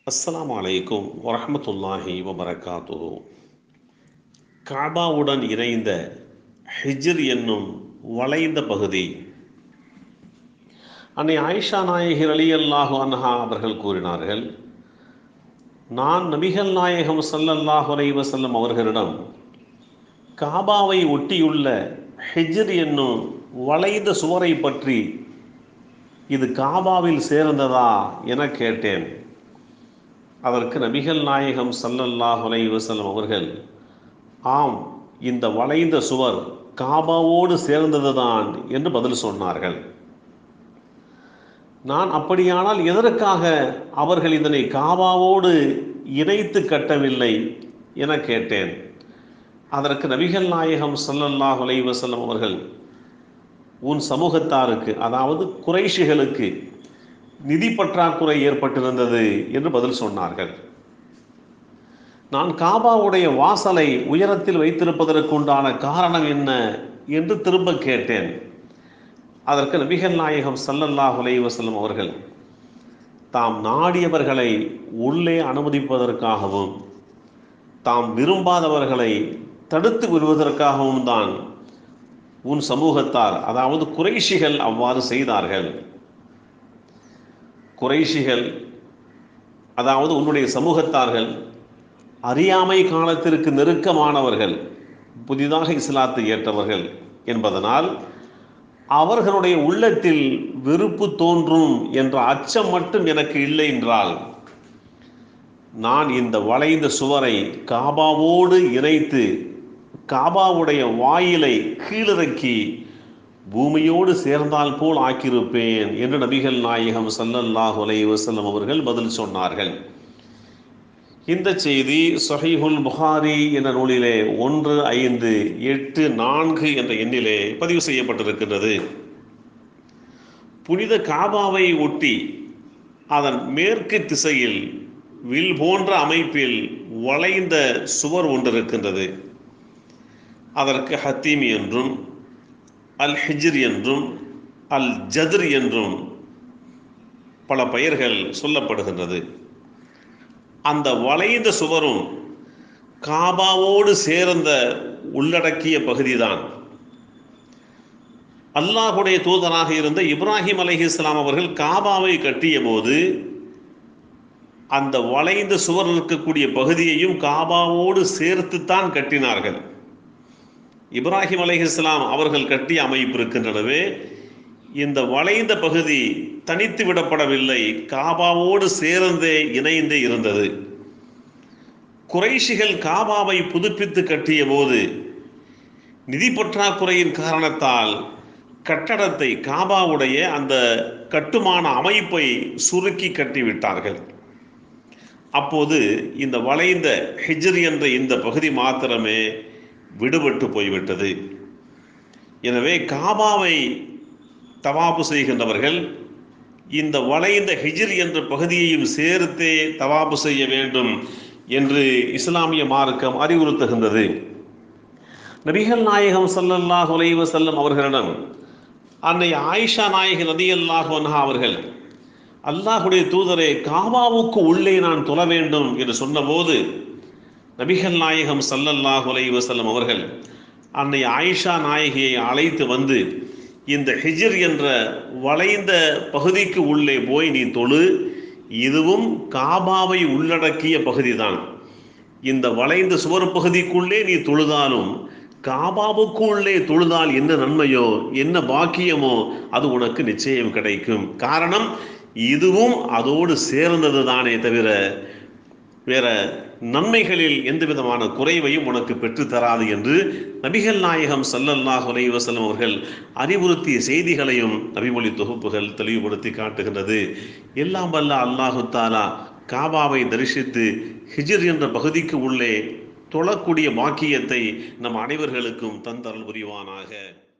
அஸ்ஸலாமு அலைக்கும் வரஹ்மத்துல்லாஹி வபரகாத்துஹு காபாவுடன் இணைந்த ஹிஜ்ர் என்னும் வளைந்த பகுதி அன்னை ஆயிஷா நாயகி அலி அல்லாஹு அன்ஹா அவர்கள் கூறினார்கள் நான் நபிகள் நாயகம் ஸல்லல்லாஹு அலைஹி வஸல்லம் அவர்களிடம் காபாவை ஒட்டியுள்ள ஹிஜ்ர் என்னும் வளைந்த சுவரை பற்றி இது காபாவில் சேர்ந்ததா என கேட்டேன் அதற்கு நபிகள் நாயகம் ஸல்லல்லாஹு அலைஹி வஸல்லம் அவர்கள் ஆம் இந்த வளைந்த சுவர் காபாவோடு சேர்ந்ததுதான் என்று பதில் சொன்னார்கள் நான் அப்படியானால் எதற்காக அவர்கள் இதனை காபாவோடு இணைத்து கட்டவில்லை என கேட்டேன் அதற்கு நபிகள் நாயகம் ஸல்லல்லாஹு அலைஹி வஸல்லம் அவர்கள் உன் சமூகத்தாருக்கு அதாவது குறைஷிகளுக்கு நிதி பற்றாக்குறை ஏற்பட்டிருந்தது என்று பதில் சொன்னார்கள் நான் காபாவுடைய வாசலை உயரத்தில் வைத்திருப்பதற்குண்டான காரணம் என்ன என்று திரும்ப கேட்டேன் அதற்கு நபிகள் நாயகம் ஸல்லல்லாஹு அலைஹி வஸல்லம் அவர்கள் தாம் நாடியவர்களை உள்ளே அனுமதிப்பதற்காகவும் தாம் விரும்பாதவர்களை தடுத்து விடுவதற்காகவும் தான் உன் சமூகத்தார் அதாவது குறைஷிகள் அவ்வாறு செய்தார்கள் குறைஷிகள் அதாவது உன்னுடைய சமூகத்தார்கள் அறியாமை காலத்திற்கு நெருக்கமானவர்கள் புதிதாக இஸ்லாத்தை ஏற்றவர்கள் என்பதனால் அவர்களுடைய உள்ளத்தில் வெறுப்பு தோன்றும் என்ற அச்சம் மட்டும் எனக்கு இல்லை என்றால் நான் இந்த வளைந்த சுவரை காபாவோடு இணைத்து காபாவுடைய வாயிலை கீழிறக்கி பூமியோடு சேர்ந்தால் போல் ஆக்கியிருப்பேன் என்று நபிகள் நாயகம் சல்லல்லாஹு அலைஹி வஸல்லம் அவர்கள் பதில் சொன்னார்கள் இந்த செய்தி சொஹைஹுல் புகாரி என்ற நூலிலே ஒன்று ஐந்து எட்டு நான்கு என்ற எண்ணிலே பதிவு செய்யப்பட்டிருக்கின்றது புனித காபாவை ஒட்டி அதன் மேற்கு திசையில் வில் போன்ற அமைப்பில் வளைந்த சுவர் ஒன்று இருக்கின்றது அதற்கு ஹத்தீம் என்றும் அல் ஹிஜ்ர் என்றும் அல் ஜத்ர் என்றும் பல பெயர்கள் சொல்லப்படுகின்றது அந்த வளைந்த சுவரும் காபாவோடு சேர்ந்த உள்ளடக்கிய பகுதிதான் அல்லாஹுடைய தூதராக இருந்த இப்ராஹிம் அலஹி இஸ்லாம் அவர்கள் காபாவை கட்டிய போது அந்த வளைந்த சுவர் இருக்கக்கூடிய பகுதியையும் காபாவோடு சேர்த்துத்தான் கட்டினார்கள் இப்ராஹிம் அலஹி இஸ்லாம் அவர்கள் கட்டிய அமைப்பு இருக்கின்றனவே இந்த வளைந்த பகுதி தனித்து விடப்படவில்லை காபாவோடு சேர்ந்தே இணைந்தே இருந்தது குறைஷிகள் காபாவை புதுப்பித்து கட்டிய போது நிதி பற்றாக்குறையின் காரணத்தால் கட்டடத்தை காபாவுடைய அந்த கட்டுமான அமைப்பை சுருக்கி கட்டிவிட்டார்கள் அப்போது இந்த வளைந்த ஹிஜ்ர் என்ற இந்த பகுதி மாத்திரமே விடுபட்டு போய்விட்டது எனவே காபாவை தவாபு செய்கின்றவர்கள் இந்த வளைந்த ஹிஜ்ர் என்ற பகுதியையும் சேர்த்தே தவாபு செய்ய வேண்டும் என்று இஸ்லாமிய மார்க்கம் அறிவுறுத்துகின்றது நபிகள் நாயகம் சல்லல்லாஹ் உலைவ செல்லம் அவர்களிடம் அன்னை ஆயிஷா நாயகி நதி அல்லாஹ் அவர்கள் அல்லாஹுடைய தூதரே காபாவுக்கு உள்ளே நான் தொழ வேண்டும் என்று சொன்னபோது நபிகள் நாயகம் சல்லல்லாஹ் உலைவ செல்லம் அவர்கள் அன்னை ஆயிஷா நாயகியை அழைத்து வந்து இந்த ஹிஜர் என்ற வளைந்த பகுதிக்கு உள்ளே போய் நீ தொழு இதுவும் காபாவை உள்ளடக்கிய பகுதிதான் இந்த வளைந்த சுவர் பகுதிக்குள்ளே நீ தொழுதாலும் காபாவுக்கு உள்ளே தொழுதால் என்ன நன்மையோ என்ன பாக்கியமோ அது உனக்கு நிச்சயம் கிடைக்கும் காரணம் இதுவும் அதோடு சேர்ந்தது தானே தவிர வேற நன்மைகளில் எந்த விதமான குறைவையும் உனக்கு பெற்று தராது என்று நபிகள் நாயகம் சல்லல்லாஹ் அலை வசல்லம் அவர்கள் அறிவுறுத்திய செய்திகளையும் நபிமொழி தொகுப்புகள் தெளிவுபடுத்தி காட்டுகின்றது எல்லாம் வல்ல அல்லாஹு தாலா காபாவை தரிசித்து ஹிஜிர் என்ற பகுதிக்கு உள்ளே தொழக்கூடிய பாக்கியத்தை நம் அனைவர்களுக்கும் தந்தரல் புரிவானாக